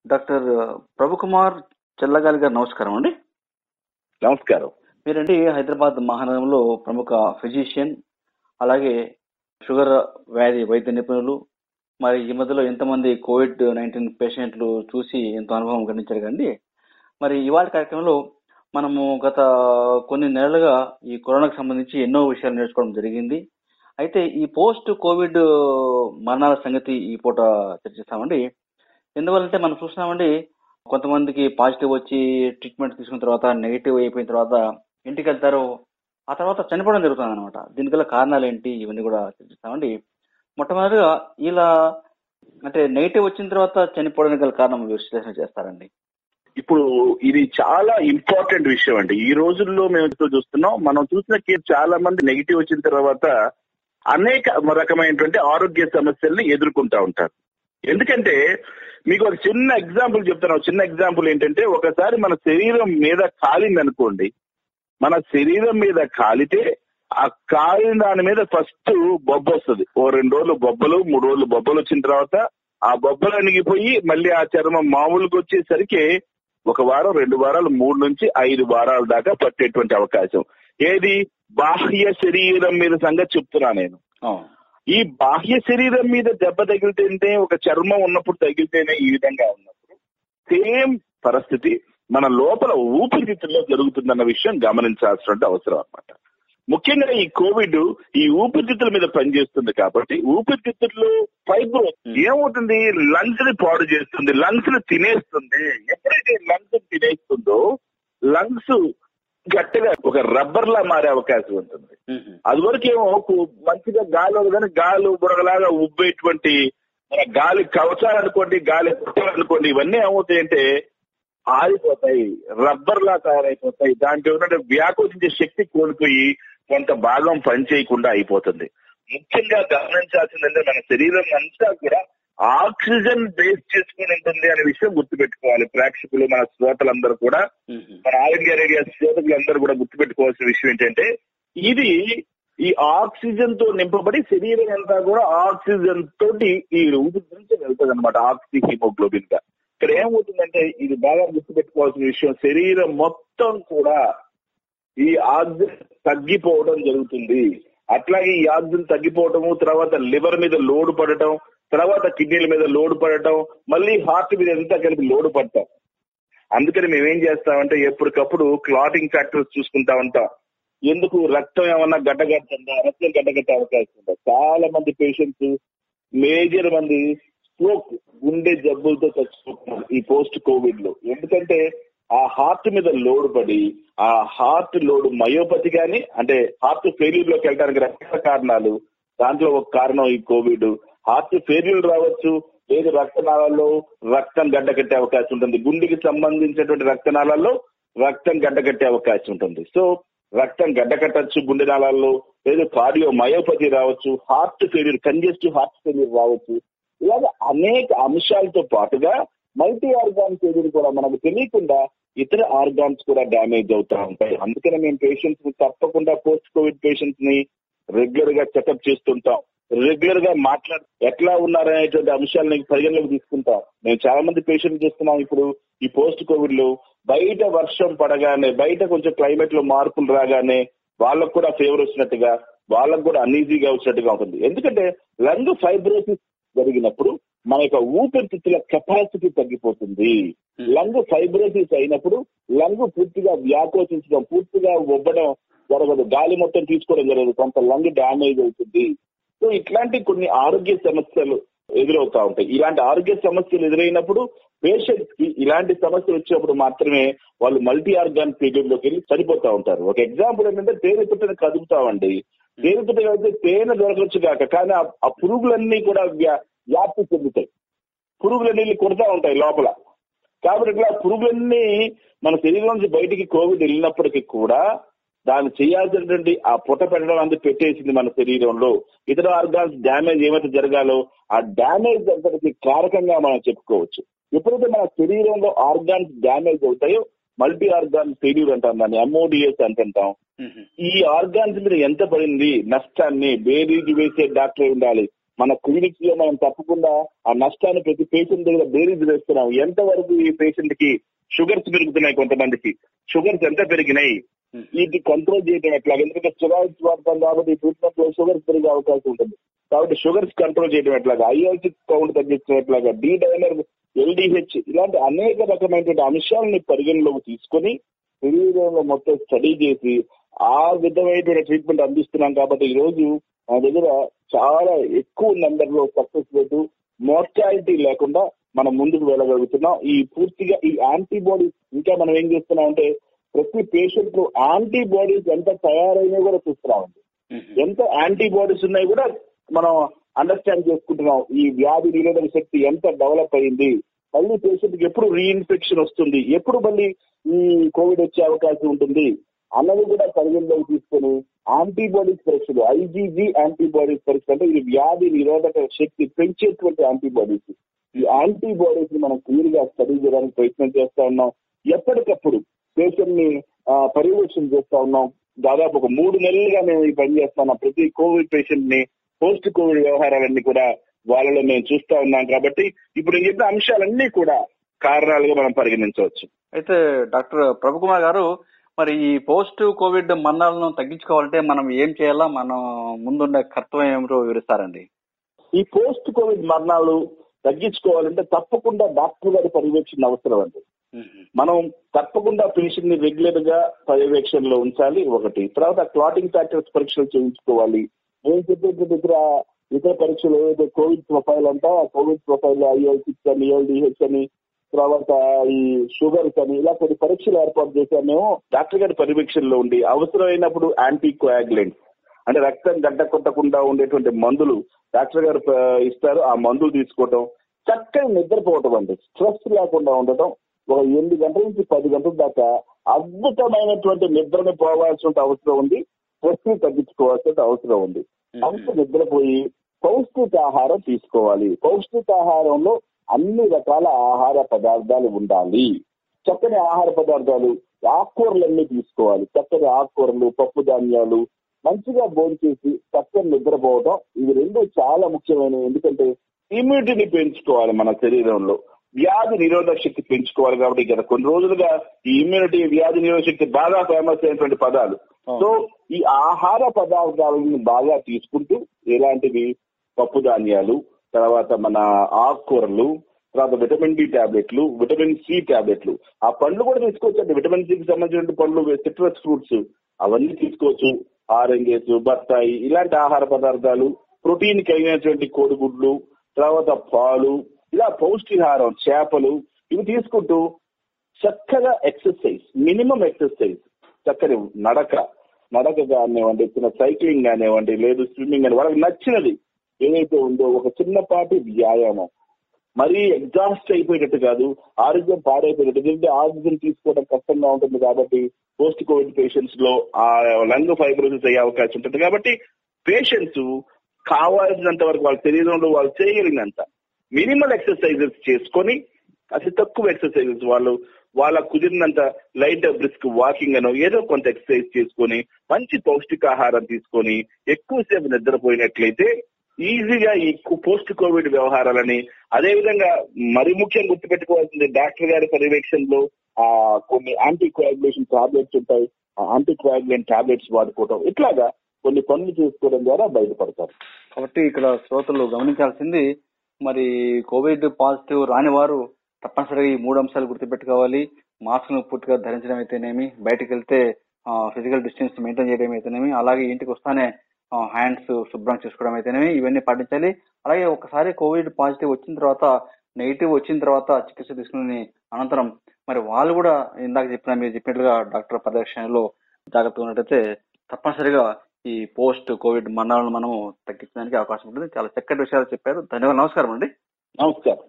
Doctor Prabhu Kumar చెల్లగాలి గారు నమస్కారం అండి నమస్కారం మీరండి హైదరాబాద్ మహానగరంలో ప్రముఖ ఫిజిషియన్ అలాగే షుగర్ వ్యాధి వైద్య నిపుణులు మరి ఈ మధ్యలో ఎంతమంది కోవిడ్ నైన్టీన్ పేషెంట్లు చూసి ఎంతో అనుభవం గణించారు కండి మరి ఇవాళ కార్యక్రమంలో మనము గత కొన్ని నెలలుగా ఈ కరోనాకు సంబంధించి ఎన్నో విషయాలు నేర్చుకోవడం జరిగింది అయితే ఈ పోస్ట్ కోవిడ్ మరణాల సంగతి ఈ పూట చర్చిస్తామండి ఎందువల్లంటే మనం చూస్తున్నామండి కొంతమందికి పాజిటివ్ వచ్చి ట్రీట్మెంట్ తీసుకున్న తర్వాత నెగిటివ్ అయిపోయిన తర్వాత ఇంటికి వెళ్తారు ఆ తర్వాత చనిపోవడం జరుగుతుంది అనమాట దీనికి గల కారణాలు ఏంటి ఇవన్నీ కూడా చర్చిస్తామండి మొట్టమొదటిగా ఇలా అంటే నెగిటివ్ వచ్చిన తర్వాత చనిపోవడానికి గల కారణం విశ్లేషణ చేస్తారండి ఇప్పుడు ఇది చాలా ఇంపార్టెంట్ విషయం అండి ఈ రోజుల్లో మేము ఇప్పుడు చూస్తున్నాం మనం చూసిన కేసు చాలా మంది నెగిటివ్ వచ్చిన తర్వాత అనేక రకమైనటువంటి ఆరోగ్య సమస్యల్ని ఎదుర్కొంటా ఉంటారు ఎందుకంటే మీకు ఒక చిన్న ఎగ్జాంపుల్ చెప్తాను ఒక చిన్న ఎగ్జాంపుల్ ఏంటంటే ఒకసారి మన శరీరం మీద కాలింది అనుకోండి మన శరీరం మీద కాలితే ఆ కాలిన దాని మీద ఫస్ట్ బొబ్బ వస్తుంది ఓ రెండు రోజులు బొబ్బలు మూడు రోజులు బొబ్బలు వచ్చిన తర్వాత ఆ బొబ్బలు అణిగిపోయి మళ్ళీ ఆ చర్మం మామూలుగా వచ్చేసరికి ఒక వారం రెండు వారాలు మూడు నుంచి ఐదు వారాల దాకా పట్టేటువంటి అవకాశం ఏది బాహ్య శరీరం మీద సంగతి చెప్తున్నా నేను అవును ఈ బాహ్య శరీరం మీద దెబ్బ తగిలితేనే ఒక చర్మం ఉన్నప్పుడు తగిలితేనే ఈ విధంగా ఉన్నప్పుడు సేమ్ పరిస్థితి మన లోపల ఊపిరితిత్తుల్లో జరుగుతుందన్న విషయం గమనించాల్సిన అవసరం అన్నమాట ముఖ్యంగా ఈ కోవిడ్ ఈ ఊపిరితిత్తుల మీద పనిచేస్తుంది కాబట్టి ఊపిరితిత్తుల్లో ఫైబ్రో ఏమవుతుంది లంగ్స్ ని పాడు చేస్తుంది లంగ్స్ ని తినేస్తుంది ఎప్పుడైతే లంగ్స్ తినేస్తుందో లంగ్స్ గట్టిగా ఒక రబ్బర్ లా మారే అవకాశం ఉంటుంది మ్మ్. అది వరకేమో కు- మంచిగా గాలి కానీ గాలి బుడగలాగా ఉబ్బేటువంటి మన గాలి కవచాలు అనుకోండి గాలి పుట్టలు అనుకోండి ఇవన్నీ ఏమవుతాయంటే ఆరిపోతాయి రబ్బర్ లా తయారైపోతాయి దాంట్లో ఉన్నటువంటి వ్యాకోచించే శక్తి కోల్పోయి కొంత భాగం పనిచేయకుండా అయిపోతుంది ముఖ్యంగా గమనించాల్సిందంటే మన శరీరం అంతా కూడా ఆక్సిజన్ బేస్ చేసుకుని ఉంటుంది అనే విషయం గుర్తుపెట్టుకోవాలి ప్రేక్షకులు మన శ్రోతలందరూ కూడా మ్మ్. మన ఆల్ ఇండియా రేడియో శ్రోతలందరూ కూడా గుర్తుపెట్టుకోవాల్సిన విషయం ఏంటంటే ఇది ఈ ఆక్సిజన్ తో నింపబడి శరీరం అంతా కూడా ఆక్సిజన్ తోటి ఈ ఊపిరి నుంచి వెళ్తుంది అనమాట ఆక్సి హిమోగ్లోబిన్ గా ఇక్కడ ఏమవుతుందంటే ఇది బాగా గుర్తుపెట్టుకోవాల్సిన విషయం శరీరం మొత్తం కూడా ఈ ఆక్సిజన్ తగ్గిపోవడం జరుగుతుంది అట్లాగే ఈ ఆక్సిజన్ తగ్గిపోవటము తర్వాత లివర్ మీద లోడ్ పడటం తర్వాత కిడ్నీల మీద లోడ్ పడటం మళ్ళీ హార్ట్ మీద ఎంత కలిపి లోడ్ పడటం అందుకని మేమేం చేస్తామంటే ఎప్పటికప్పుడు క్లాటింగ్ ఫ్యాక్టర్స్ చూసుకుంటా ఉంటాం ఎందుకు రక్తం ఏమన్నా గడ్డగట్టుందా రక్తం గడ్డగట్టే అవకాశం ఉందా చాలా మంది పేషెంట్స్ మేజర్ మంది స్ట్రోక్ గుండె జబ్బులతో చచ్చిపోతున్నారు ఈ పోస్ట్ కోవిడ్ లో ఎందుకంటే ఆ హార్ట్ మీద లోడ్ పడి ఆ హార్ట్ లోడ్ మయోపతి గాని అంటే హార్ట్ ఫెయిల్యూర్ లోకి వెళ్ళడానికి రకరకాల కారణాలు దాంట్లో ఒక కారణం ఈ కోవిడ్ హార్ట్ ఫెయిల్యూర్ రావచ్చు లేదు రక్తనాళాల్లో రక్తం గడ్డకట్టే అవకాశం ఉంటుంది గుండెకి సంబంధించినటువంటి రక్తనాళాల్లో రక్తం గడ్డకట్టే అవకాశం ఉంటుంది సో రక్తం గడ్డకట్టచ్చు గుండె నాళాల్లో లేదు కార్డియో మయోపతి రావచ్చు heart failure congestive heart failure రావచ్చు ఇలాగ అనేక అంశాలతో పాటుగా మల్టీ ఆర్గాన్ ఫెయిల్యూర్ కూడా మనకు తెలియకుండా ఇతర ఆర్గాన్స్ కూడా డ్యామేజ్ అవుతా ఉంటాయి అందుకనే మేము పేషెంట్స్ ని తప్పకుండా పోస్ట్ కోవిడ్ పేషెంట్స్ ని రెగ్యులర్ గా చెకప్ చేస్తుంటాం రెగ్యులర్ గా మాట్లాడు ఎట్లా ఉన్నారనేటువంటి అంశాలని పరిగణలోకి తీసుకుంటాం మేము చాలా మంది పేషెంట్ చూస్తున్నాం ఇప్పుడు ఈ పోస్ట్ కోవిడ్ లో బయట వర్షం పడగానే బయట కొంచెం క్లైమేట్ లో మార్పులు రాగానే వాళ్ళకు కూడా ఫీవర్ వచ్చినట్టుగా వాళ్ళకు కూడా అన్ఈజీగా వచ్చినట్టుగా ఉంటుంది ఎందుకంటే లంగ్ ఫైబ్రోసిస్ జరిగినప్పుడు మన యొక్క ఊపిరితిత్తుల కెపాసిటీ తగ్గిపోతుంది లంగ్ ఫైబ్రోసిస్ అయినప్పుడు లంగ్ పూర్తిగా వ్యాకోచించడం పూర్తిగా ఒబ్బడం జరగదు గాలి మొత్తం తీసుకోవడం జరగదు కొంత లంగ్ డ్యామేజ్ అవుతుంది సో ఇట్లాంటి కొన్ని ఆరోగ్య సమస్యలు ఎదురవుతా ఉంటాయి ఇలాంటి ఆరోగ్య సమస్యలు ఎదురైనప్పుడు పేషెంట్స్ కి ఇలాంటి సమస్యలు వచ్చినప్పుడు మాత్రమే వాళ్ళు మల్టీ ఆర్గాన్ పీరియడ్ లోకి వెళ్ళి చనిపోతా ఉంటారు ఒక ఎగ్జాంపుల్ ఏంటంటే తేనె పుట్టని కదుపుతామండి తేనె పుట్ట కలిపితే తేనె దొరకచ్చు కాక కానీ ఆ- ఆ పురుగులన్నీ కూడా వ్యా- వ్యాప్తి చెందుతాయి పురుగులన్నీ వెళ్ళి కొడతా ఉంటాయి లోపల కాబట్టి ఇట్లా పురుగులన్నీ మన శరీరం నుంచి బయటికి కోవిడ్ వెళ్ళినప్పటికీ కూడా దాన్ని చేయాల్సినటువంటి ఆ పుట్ట పెట్టడం అనేది పెట్టేసింది మన శరీరంలో ఇతర ఆర్గాన్స్ డ్యామేజ్ ఏమైతే జరగాలో ఆ డ్యామేజ్ జరగడానికి కారకంగా మనం చెప్పుకోవచ్చు ఎప్పుడైతే మన శరీరంలో ఆర్గాన్స్ డ్యామేజ్ అవుతాయో మల్టీ ఆర్గాన్ ఫెయిల్యూర్ అంటాం దాన్ని ఎంఓడిఎస్ అంటుంటాం మ్మ్. ఈ ఆర్గాన్స్ మీద ఎంత పడింది నష్టాన్ని బేరీజు వేసే డాక్టర్ ఉండాలి మన క్లినిక్స్ లో మనం తప్పకుండా ఆ నష్టాన్ని ప్రతి పేషెంట్ దగ్గర బేరీజ్ వేస్తున్నాం ఎంతవరకు ఈ పేషెంట్ కి షుగర్స్ పెరుగుతున్నాయి కొంతమందికి షుగర్స్ ఎంత పెరిగినాయి ఇది కంట్రోల్ చేయడం ఎట్లా ఎందుకంటే స్టెరాయిడ్స్ వాడతాం కాబట్టి ట్రీట్మెంట్ లో షుగర్స్ పెరిగే అవకాశం ఉంటుంది కాబట్టి షుగర్స్ కంట్రోల్ చేయడం ఎట్లాగా ఐఎల్సి కౌంట్ తగ్గించడం ఎట్లాగా డి డైనర్ ఎల్డిహెచ్ ఇలాంటి అనేక రకమైనటువంటి అంశాలని పరిగణలోకి తీసుకొని శరీరంలో మొత్తం స్టడీ చేసి ఆ విధమైనటువంటి ట్రీట్మెంట్ అందిస్తున్నాం కాబట్టి ఈ రోజు మా దగ్గర చాలా ఎక్కువ నెంబర్ లో సక్సెస్ రేటు మోర్టాలిటీ లేకుండా మనం ముందుకు వెళ్ళగలుగుతున్నాం ఈ పూర్తిగా ఈ యాంటీబాడీస్ ఇంకా మనం ఏం చేస్తున్నాం అంటే ప్రతి పేషెంట్ లో యాంటీబాడీస్ ఎంత తయారైనా కూడా చూస్తున్నామండి ఎంత యాంటీబాడీస్ ఉన్నాయి కూడా మనం అండర్స్టాండ్ చేసుకుంటున్నాం ఈ వ్యాధి నిరోధక శక్తి ఎంత డెవలప్ అయింది మళ్ళీ పేషెంట్ కి ఎప్పుడు రీఇన్ఫెక్షన్ వస్తుంది ఎప్పుడు మళ్ళీ ఈ కోవిడ్ వచ్చే అవకాశం ఉంటుంది అన్నది కూడా పరిగణలోకి తీసుకొని యాంటీబాడీస్ పరీక్షలు ఐజీజీ యాంటీబాడీస్ పరీక్ష అంటే ఇది వ్యాధి నిరోధక శక్తి పెంచేటువంటి యాంటీబాడీస్ ఈ యాంటీబాడీస్ ని మనం క్లియర్ గా స్టడీ చేయడానికి ప్రయత్నం చేస్తా ఉన్నాం ఎప్పటికప్పుడు పేషెంట్ ని ఆ, పర్యవేక్షణ చేస్తా ఉన్నాం దాదాపు ఒక మూడు నెలలుగా మేము ఈ పని చేస్తా ఉన్నాం ప్రతి కోవిడ్ పేషెంట్ ని పోస్ట్ కోవిడ్ వ్యవహారాలన్నీ కూడా వాళ్ళలో మేము చూస్తా ఉన్నాం కాబట్టి ఇప్పుడు నేను చెప్పిన అంశాలన్నీ కూడా కారణాలుగా మనం పరిగణించవచ్చు అయితే డాక్టర్ ప్రభుకుమార్ గారు మరి ఈ పోస్ట్ కోవిడ్ మరణాలను తగ్గించుకోవాలంటే మనం ఏం చేయాలా మనం ముందుండే కర్తవ్యం ఏమిటో వివరిస్తారండి ఈ పోస్ట్ కోవిడ్ మరణాలు తగ్గించుకోవాలంటే తప్పకుండా డాక్టర్ గారి పర్యవేక్షణ అవసరం అండి మనం తప్పకుండా పేషెంట్ ని రెగ్యులర్ గా పర్యవేక్షణలో ఉంచాలి ఒకటి తర్వాత క్లాటింగ్ ఫ్యాక్టర్స్ పరీక్షలు చేయించుకోవాలి నేను చెప్పేటువంటి ఇతర ఇతర పరీక్షలు ఏదైతే కోవిడ్ ప్రొఫైల్ అంతా కోవిడ్ ప్రొఫైల్ ఐఎల్ సిక్స్ అని ఈఎల్డిహెచ్ అని తర్వాత ఈ షుగర్స్ అని ఇలా కొన్ని పరీక్షలు ఏర్పాటు చేశాం మేము డాక్టర్ గారి పర్యవేక్షణలో ఉండి అవసరమైనప్పుడు యాంటీ కోయాగ్లెంట్స్ అంటే రక్తం గడ్డ కొట్టకుండా ఉండేటువంటి మందులు డాక్టర్ గారు ఆ, ఇస్తారు ఆ మందులు తీసుకోవటం చక్కని నిద్రపోవటం అండి స్ట్రెస్ లేకుండా ఉండటం ఒక ఎనిమిది గంటల నుంచి పది గంటల దాకా అద్భుతమైనటువంటి నిద్రని పోవాల్సిన అవసరం ఉంది స్ట్రెస్ ని తగ్గించుకోవాల్సిన అవసరం ఉంది అంత నిద్రపోయి పౌష్టికాహారం తీసుకోవాలి పౌష్టికాహారంలో అన్ని రకాల ఆహార పదార్థాలు ఉండాలి చక్కని ఆహార పదార్థాలు ఆకుకూరలన్నీ తీసుకోవాలి చక్కని ఆకుకూరలు పప్పు ధాన్యాలు మంచిగా భోంచేసి చక్కని నిద్రపోవడం ఇవి రెండు చాలా ముఖ్యమైనవి ఎందుకంటే ఇమ్యూనిటీని పెంచుకోవాలి మన శరీరంలో వ్యాధి నిరోధక శక్తి పెంచుకోవాలి కాబట్టి గత కొన్ని రోజులుగా ఈ ఇమ్యూనిటీ వ్యాధి నిరోధక శక్తి బాగా ఫేమస్ అయినటువంటి పదాలు సో ఈ ఆహార పదార్థాలను బాగా తీసుకుంటూ ఎలాంటివి పప్పు ధాన్యాలు తర్వాత మన ఆకుకూరలు తర్వాత విటమిన్ డి టాబ్లెట్లు విటమిన్ సి టాబ్లెట్లు ఆ పండ్లు కూడా తీసుకోవచ్చు విటమిన్ సికి సంబంధించిన పండ్లు సిట్రస్ ఫ్రూట్స్ అవన్నీ తీసుకోవచ్చు ఆరెంజెస్ బత్తాయి ఇలాంటి ఆహార పదార్థాలు ప్రోటీన్ కలిగినటువంటి కోడిగుడ్లు తర్వాత పాలు ఇలా పౌష్టికాహారం చేపలు ఇవి తీసుకుంటూ చక్కగా ఎక్సర్సైజ్ మినిమం ఎక్సర్సైజ్ చక్కని నడక నడక కానివ్వండి చిన్న సైక్లింగ్ కానివ్వండి లేదు స్విమ్మింగ్ అని వాళ్ళకి నచ్చినది ఏదైతే ఉందో ఒక చిన్నపాటి వ్యాయామం మరీ ఎగ్జాస్ట్ అయిపోయేటట్టు కాదు ఆరోగ్యం పాడైపోయేటట్టు ఎందుకంటే ఆక్సిజన్ తీసుకోవడం కష్టంగా ఉంటుంది కాబట్టి పోస్ట్ కోవిడ్ పేషెంట్స్ లో ఆ లంగ్ ఫైబ్రోసిస్ అయ్యే అవకాశం ఉంటుంది కాబట్టి పేషెంట్స్ కావాల్సినంత వరకు వాళ్ళ శరీరంలో వాళ్ళు చేయగలిగినంత మినిమల్ ఎక్సర్సైజెస్ చేసుకొని అతి తక్కువ ఎక్సర్సైజెస్ వాళ్ళు వాళ్ళ కుదిరినంత లైట్ బ్రిస్క్ వాకింగ్ అనో ఏదో కొంత ఎక్సర్సైజ్ చేసుకొని మంచి పౌష్టికాహారం తీసుకొని ఎక్కువసేపు నిద్రపోయినట్లయితే ఈజీగా ఈ పోస్ట్ కోవిడ్ వ్యవహారాలని అదే విధంగా మరి ముఖ్యంగా గుర్తుపెట్టుకోవాల్సింది డాక్టర్ గారి పర్యవేక్షణలో ఆ కొన్ని యాంటీ కోయాగులేషన్ టాబ్లెట్స్ ఉంటాయి ఆ యాంటీ కోయాగులేషన్ టాబ్లెట్స్ వాడుకోవటం ఇట్లాగా కొన్ని పనులు చేసుకోవడం ద్వారా బయటపడతారు కాబట్టి ఇక్కడ శ్రోతలు గమనించాల్సింది మరి కోవిడ్ పాజిటివ్ రాని వారు తప్పనిసరిగా ఈ మూడు అంశాలు గుర్తుపెట్టుకోవాలి మాస్క్ ను పూర్తిగా ధరించడం అయితేనేమి బయటకు వెళ్తే ఫిజికల్ డిస్టెన్స్ మెయింటైన్ చేయడం అయితేనేమి అలాగే ఇంటికి వస్తానే హ్యాండ్స్ శుభ్రం చేసుకోవడం అయితేనేమి ఇవన్నీ పాటించాలి అలాగే ఒకసారి కోవిడ్ పాజిటివ్ వచ్చిన తర్వాత నెగిటివ్ వచ్చిన తర్వాత చికిత్స తీసుకుని అనంతరం మరి వాళ్ళు కూడా ఇందాక చెప్పిన మీరు చెప్పినట్లుగా డాక్టర్ పర్యవేక్షణలో జాగ్రత్తగా ఉన్నట్టయితే తప్పనిసరిగా ఈ పోస్ట్ కోవిడ్ మరణాలను మనము తగ్గించడానికి అవకాశం ఉంటుంది చాలా చక్కటి విషయాలు చెప్పారు ధన్యవాదాలు నమస్కారం అండి నమస్కారం